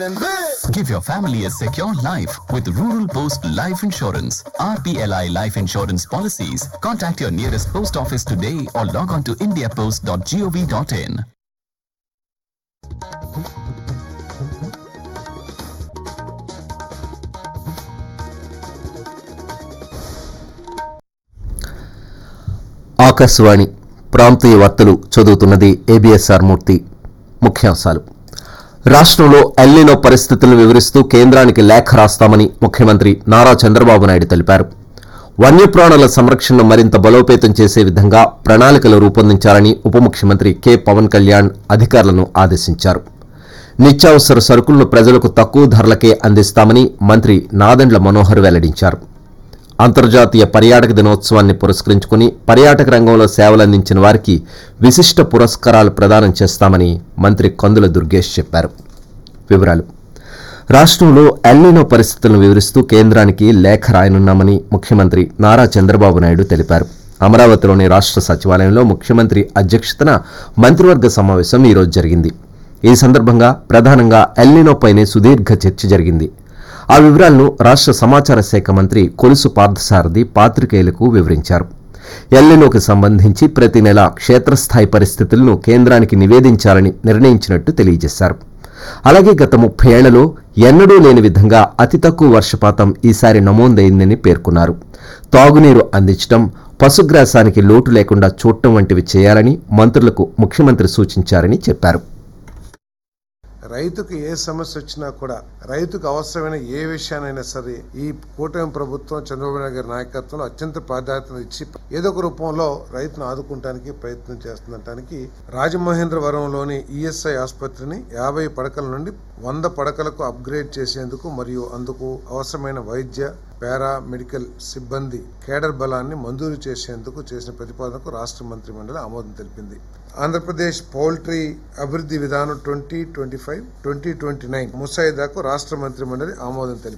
Give your family a secure life with Rural Post Life Insurance. RPLI Life Insurance Policies. Contact your nearest post office today or log on to indiapost.gov.in. Akashvani ప్రాంతీయ వార్తలు చదువుతున్నది ABSR మూర్తి ముఖ్యాంశాలు రాష్ట్రంలో El Niño పరిస్థితులను వివరిస్తూ కేంద్రానికి లేఖ రాస్తామని ముఖ్యమంత్రి నారా చంద్రబాబు నాయుడు తెలిపారు వన్యప్రాణుల సంరక్షణను మరింత బలోపేతం చేసే విధంగా ప్రణాళికలు రూపొందించాలని ఉప ముఖ్యమంత్రి కె పవన్ కళ్యాణ్ అధికారులను ఆదేశించారు నిత్యావసర సరుకులను ప్రజలకు తక్కువ ధరలకే అందిస్తామని మంత్రి నాదెండ్ల మనోహర్ వెల్లడించారు అంతర్జాతీయ పర్యాటక దినోత్సవాన్ని పురస్కరించుకుని పర్యాటక రంగంలో సేవలందించిన వారికి విశిష్ట పురస్కారాలు ప్రదానం చేస్తామని మంత్రి కందుల దుర్గేష్ చెప్పారు వివరాలు రాష్ట్రంలో ఎల్నినో పరిస్థితులను వివరిస్తూ కేంద్రానికి లేఖ రాయనున్నామని ముఖ్యమంత్రి నారా చంద్రబాబు నాయుడు తెలిపారు అమరావతిలోని రాష్ట్ర సచివాలయంలో ముఖ్యమంత్రి అధ్యక్షతన మంత్రివర్గ సమావేశం ఈరోజు జరిగింది ఈ సందర్భంగా ప్రధానంగా ఎల్నినోపైనే సుదీర్ఘ చర్చ జరిగింది ఆ వివరాలను రాష్ట్ర సమాచార శాఖ మంత్రి కొలుసు పార్థసారథి పాత్రికేయులకు వివరించారు ఎల్ఎన్ఓకి సంబంధించి ప్రతి నెల క్షేత్రస్థాయి పరిస్థితులను కేంద్రానికి నివేదించాలని నిర్ణయించినట్టు తెలియజేశారు అలాగే గత ముప్పై ఏళ్లలో ఎన్నడూ లేని విధంగా అతి తక్కువ వర్షపాతం ఈసారి నమోదైందని పేర్కొన్నారు తాగునీరు అందించడం పశుగ్రాసానికి లోటు లేకుండా చూడటం వంటివి చేయాలని మంత్రులకు ముఖ్యమంత్రి సూచించారని చెప్పారు రైతుకు ఏ సమస్య వచ్చినా కూడా రైతుకు అవసరమైన ఏ విషయానైనా సరే ఈ కూటమి ప్రభుత్వం చంద్రబాబు నాయుడు గారి నాయకత్వంలో అత్యంత ప్రాధాన్యత ఇచ్చి ఏదో ఒక రూపంలో రైతును ఆదుకుంటానికి ప్రయత్నం చేస్తుండటానికి రాజమహేంద్రవరంలోని ఈఎస్ఐ ఆసుపత్రిని యాభై పడకల నుండి వంద పడకలకు అప్గ్రేడ్ చేసేందుకు మరియు అందుకు అవసరమైన వైద్య పారా మెడికల్ సిబ్బంది కేడర్ బలాన్ని మంజూరు చేసేందుకు చేసిన ప్రతిపాదనకు రాష్ట్ర మంత్రి మండలి ఆమోదం తెలిపింది ఆంధ్రప్రదేశ్ పౌల్ట్రీ అభివృద్ధి విధానం twenty twenty five twenty twenty nine ముసాయిదాకు రాష్ట్ర మంత్రి మండలి ఆమోదం తెలిపింది